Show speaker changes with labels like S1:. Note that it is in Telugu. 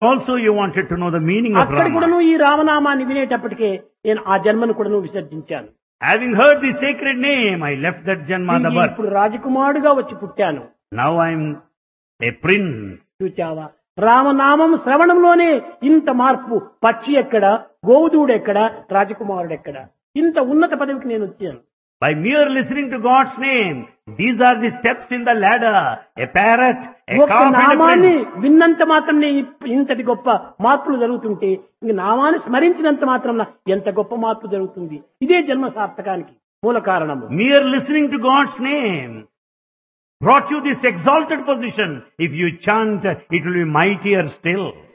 S1: Also, you wanted to know the meaning of
S2: అక్కడ
S1: Rama.
S2: కూడాను ఈ రామనామాన్ని వినేటప్పటికే నేను ఆ జన్మను కూడాను విసర్జించాను
S1: Having heard the sacred name, I left that Janma, the
S2: తిరిగి
S1: birth.
S2: ఇప్పుడు రాజకుమారుడుగా వచ్చి పుట్టాను
S1: Now I'm a prince.
S2: చూచావా రామనామం శ్రవణంలోనే ఇంత మార్పు పక్షి ఎక్కడ గోవుదూడు ఎక్కడ రాజకుమారుడు ఎక్కడ ఇంత ఉన్నత పదవికి నేను వచ్చాను
S1: By mere listening to God's name, these are the steps in the ladder. A parrot, a
S2: ఒక్క
S1: calf and a
S2: నామాన్ని
S1: prince.
S2: విన్నంత మాత్రం ఇంతటి గొప్ప మార్పులు జరుగుతుంటే ఇంక నామాన్ని స్మరించినంత మాత్రం ఎంత గొప్ప మార్పు జరుగుతుంది ఇదే జన్మ సార్థకానికి మూల కారణము
S1: Mere listening to God's name brought you this exalted position. If you chant, it will be mightier still.